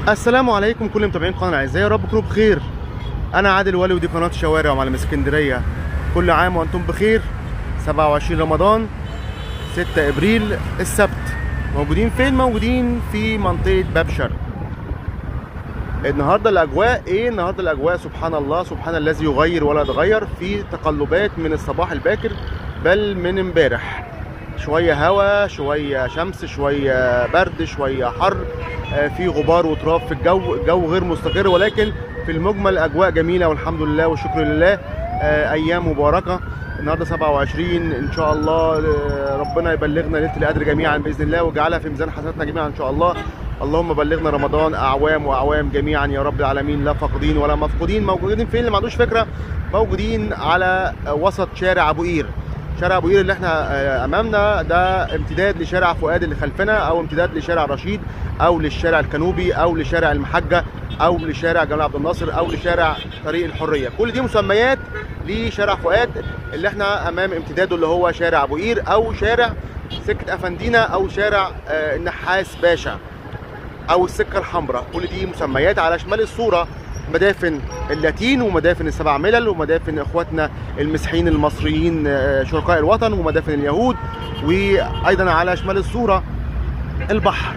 السلام عليكم كل متابعين قناه الاعزاء يا رب تكونوا بخير انا عادل ولي ودي قناه شوارع ومعلم اسكندريه كل عام وانتم بخير 27 رمضان 6 ابريل السبت موجودين فين موجودين في منطقه باب شرق النهارده الاجواء ايه النهارده الاجواء سبحان الله سبحان الذي يغير ولا يتغير في تقلبات من الصباح الباكر بل من امبارح شويه هواء شويه شمس شويه برد شويه حر آه، في غبار وتراب في الجو الجو غير مستقر ولكن في المجمل اجواء جميله والحمد لله والشكر لله آه، ايام مباركه النهارده 27 ان شاء الله آه، ربنا يبلغنا ليله القدر جميعا باذن الله ويجعلها في ميزان حسناتنا جميعا ان شاء الله اللهم بلغنا رمضان اعوام واعوام جميعا يا رب العالمين لا فاقدين ولا مفقودين موجودين فين اللي ما عندوش فكره موجودين على وسط شارع ابو قير شارع ابو قير اللي احنا آه، امامنا ده امتداد لشارع فؤاد اللي خلفنا او امتداد لشارع رشيد او للشارع الكنوبي او لشارع المحجه او لشارع جمال عبد الناصر او لشارع طريق الحريه كل دي مسميات لشارع فؤاد اللي احنا امام امتداده اللي هو شارع ابو قير او شارع سكه افندينا او شارع آه، النحاس باشا او السكه الحمراء كل دي مسميات على شمال الصوره مدافن اللاتين ومدافن السبع ملل ومدافن اخواتنا المسيحيين المصريين آه، شركاء الوطن ومدافن اليهود وايضا على شمال الصوره البحر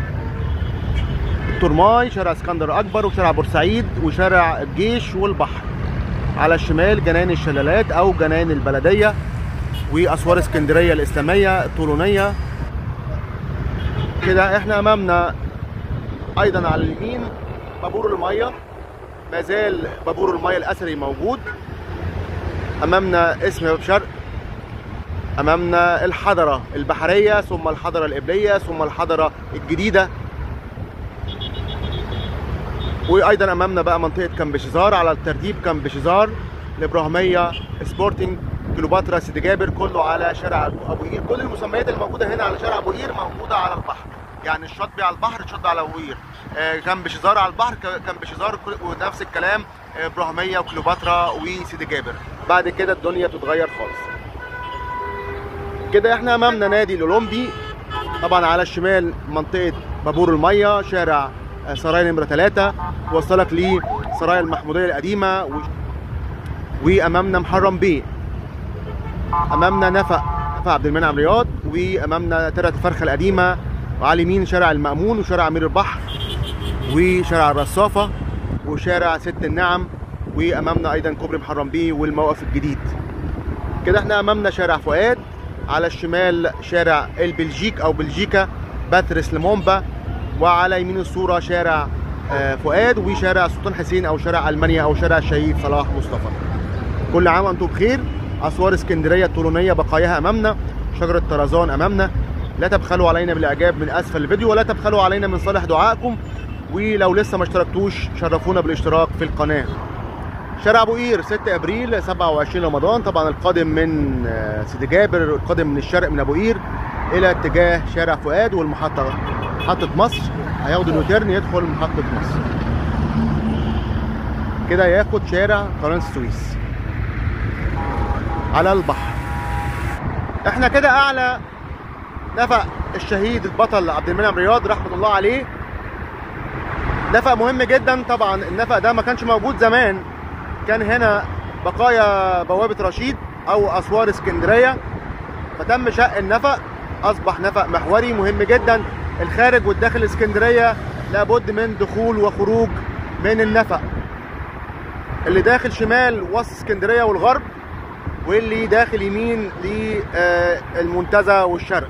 ترماي شارع اسكندر اكبر وشارع بورسعيد وشارع الجيش والبحر على الشمال جنان الشلالات او جنان البلديه واسوار اسكندريه الاسلاميه الطولونيه كده احنا امامنا ايضا على اليمين بابور الميه ما زال بابور الميه الاثري موجود امامنا اسم باب شرق امامنا الحضره البحريه ثم الحضره القبليه ثم الحضره الجديده وايضا امامنا بقى منطقه كامب شيزار على الترتيب كامب شيزار الابراهيميه سبورتنج كليوباترا سيدي جابر كله على شارع ابو قير كل المسميات الموجوده هنا على شارع ابو قير موجوده على البحر يعني الشاطبي على البحر الشاطبي على ابو قير آه، كامب شيزار على البحر ك- كامب شيزار كل- ونفس الكلام آه، ابراهيميه وكليوباترا وسيدي جابر بعد كده الدنيا تتغير خالص كده احنا امامنا نادي الاولمبي طبعا على الشمال منطقه بابور الميه شارع آه، سرايا نمره 3 وصلك لسرايا المحموديه القديمه و... وامامنا محرم بيه امامنا نفق نفق عبد المنعم رياض وامامنا ترعه الفرخه القديمه وعلى اليمين شارع المأمون وشارع امير البحر وشارع الرصافه وشارع ست النعم وامامنا ايضا كوبري محرم بيه والموقف الجديد كده احنا امامنا شارع فؤاد على الشمال شارع البلجيك او بلجيكا باتريس لمومبا وعلى يمين الصوره شارع آه، فؤاد وشارع سلطان حسين او شارع المانيا او شارع الشهيد صلاح مصطفى كل عام وانتم بخير اسوار اسكندريه الطولونيه بقاياها امامنا شجره طرزان امامنا لا تبخلوا علينا بالاعجاب من اسفل الفيديو ولا تبخلوا علينا من صالح دعائكم ولو لسه ما اشتركتوش شرفونا بالاشتراك في القناه شارع ابو قير 6 ابريل 27 رمضان طبعا القادم من آه، سيدي جابر القادم من الشرق من ابو قير الى اتجاه شارع فؤاد والمحطه محطه مصر هياخد اليوتيرن يدخل محطه مصر كده ياخد شارع قناه السويس على البحر احنا كده اعلى نفق الشهيد البطل عبد المنعم رياض رحمه الله عليه نفق مهم جدا طبعا النفق ده ما كانش موجود زمان كان هنا بقايا بوابه رشيد او اسوار اسكندريه فتم شق النفق اصبح نفق محوري مهم جدا الخارج والداخل اسكندريه لابد من دخول وخروج من النفق اللي داخل شمال وسط اسكندريه والغرب واللي داخل يمين للمنتزه والشرق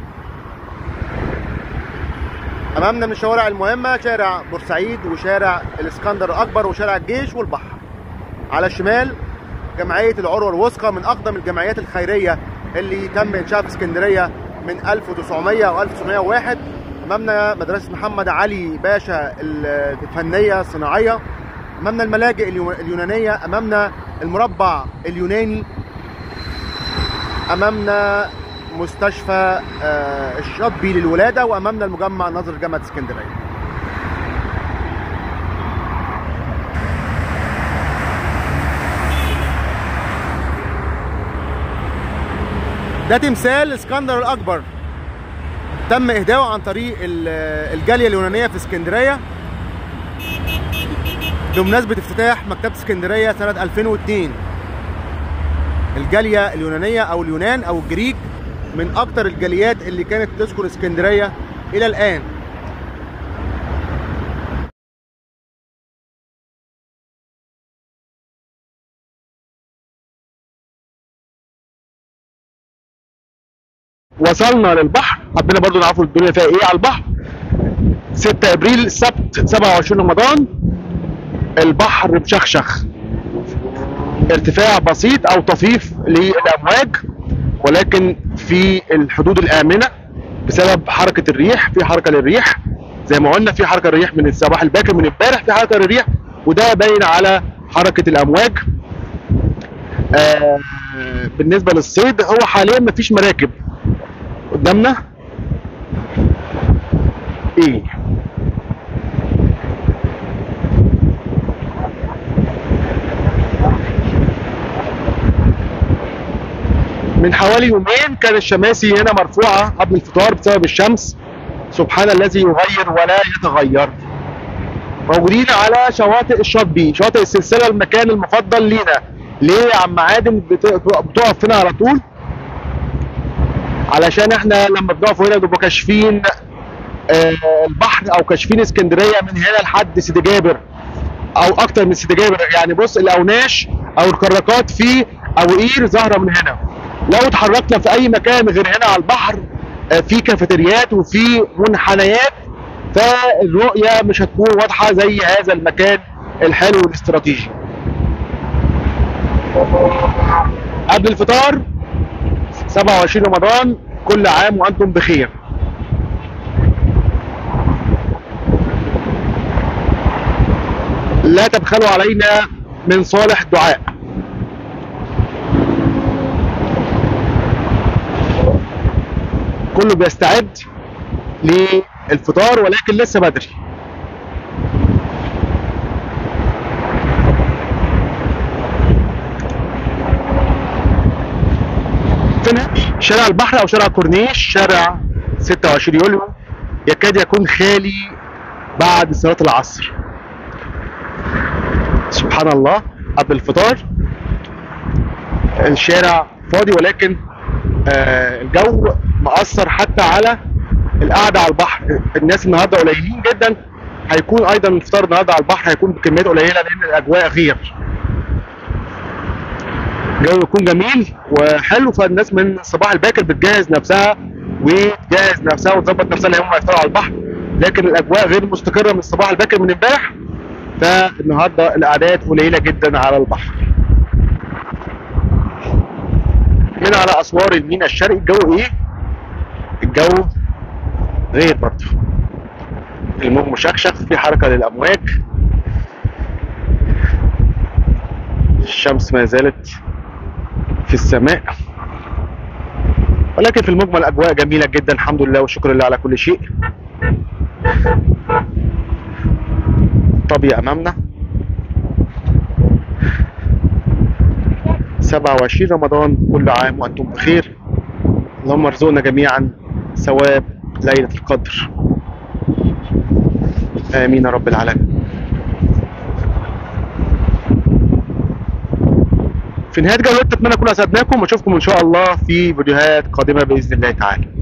امامنا من الشوارع المهمه شارع بورسعيد وشارع الاسكندر الاكبر وشارع الجيش والبحر على الشمال جمعيه العروه الوثقى من اقدم الجمعيات الخيريه اللي تم انشائها في اسكندريه من 1900 او 1901 امامنا مدرسه محمد علي باشا الفنيه الصناعيه امامنا الملاجئ اليو- اليونانيه امامنا المربع اليوناني امامنا مستشفى آه، الشاطبي للولاده وامامنا المجمع ناظر جامعه اسكندريه ده تمثال اسكندر الاكبر تم اهدائه عن طريق ال- الجاليه اليونانيه في اسكندريه بمناسبة افتتاح مكتبة اسكندرية سنة 2002 الجالية اليونانية أو اليونان أو الجريك من أكتر الجاليات اللي كانت تسكن اسكندرية إلى الآن وصلنا للبحر حبينا برضو نعرفوا الدنيا فيها ايه على البحر 6 ابريل السبت 27 رمضان البحر مشخشخ ارتفاع بسيط او طفيف للامواج ولكن في الحدود الامنه بسبب حركه الريح في حركه للريح زي ما قلنا في حركه للريح من الصباح الباكر من امبارح في حركه للريح وده باين على حركه الامواج آه بالنسبه للصيد هو حاليا مفيش مراكب قدامنا ايه من حوالي يومين كان الشماسي هنا مرفوعة قبل الفطار بسبب الشمس سبحان الذي يغير ولا يتغير موجودين على شواطئ الشاطبي شاطئ السلسلة المكان المفضل لينا ليه يا عم عادل بت- بتقف هنا على طول علشان احنا لما بنقف هنا بنبقى كاشفين آه، البحر او كاشفين اسكندريه من هنا لحد سيدي جابر او اكتر من سيدي جابر يعني بص الاوناش او الكراكات في اوقير ظاهره من هنا لو اتحركنا في اي مكان غير هنا على البحر آه، في كافيتريات وفي منحنيات فالرؤيه مش هتكون واضحه زي هذا المكان الحلو والاستراتيجي قبل الفطار 27 رمضان كل عام وانتم بخير لا تبخلوا علينا من صالح دعاء كله بيستعد للفطار ولكن لسه بدري فين شارع البحر او شارع كورنيش شارع 26 يوليو يكاد يكون خالي بعد صلاة العصر سبحان الله قبل الفطار الشارع فاضي ولكن آه الجو مأثر حتى على القعدة على البحر الناس النهارده قليلين جدا هيكون ايضا الفطار النهارده على البحر هيكون بكميات قليله لان الاجواء غير الجو يكون جميل وحلو فالناس من الصباح الباكر بتجهز نفسها وتجهز نفسها وتظبط نفسها لان هم هيفطروا على البحر لكن الاجواء غير مستقره من الصباح الباكر من امبارح فالنهارده الاعداد قليله جدا على البحر هنا على اسوار الميناء الشرقي الجو ايه الجو غير برضه الموج مشخشخ في حركه للامواج الشمس ما زالت في السماء ولكن في المجمل اجواء جميله جدا الحمد لله والشكر لله على كل شيء طبيعي امامنا 27 رمضان كل عام وانتم بخير اللهم ارزقنا جميعا ثواب ليله القدر امين يا رب العالمين في نهايه جولتنا اتمنى اكون اسعدناكم واشوفكم ان شاء الله في فيديوهات قادمه باذن الله تعالى